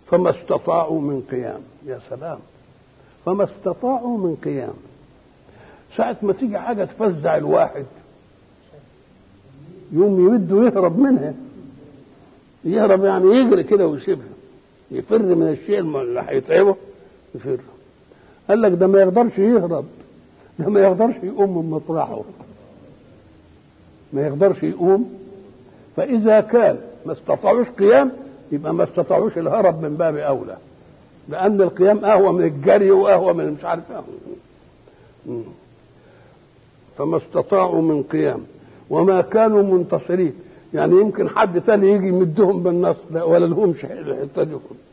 فما استطاعوا من قيام يا سلام فما استطاعوا من قيام ساعة ما تيجي حاجة تفزع الواحد يوم يمد ويهرب منها يهرب يعني يجري كده ويسيبها يفر من الشيء اللي هيتعبه يفر قال لك ده ما يقدرش يهرب ده ما يقدرش يقوم من مطرحه ما يقدرش يقوم فإذا كان ما استطاعوش قيام يبقى ما استطاعوش الهرب من باب أولى لأن القيام أهوى من الجري وأهوى من مش عارف أهوى فما استطاعوا من قيام وما كانوا منتصرين يعني يمكن حد تاني يجي يمدهم بالنصر لا ولا لهمش الحته دي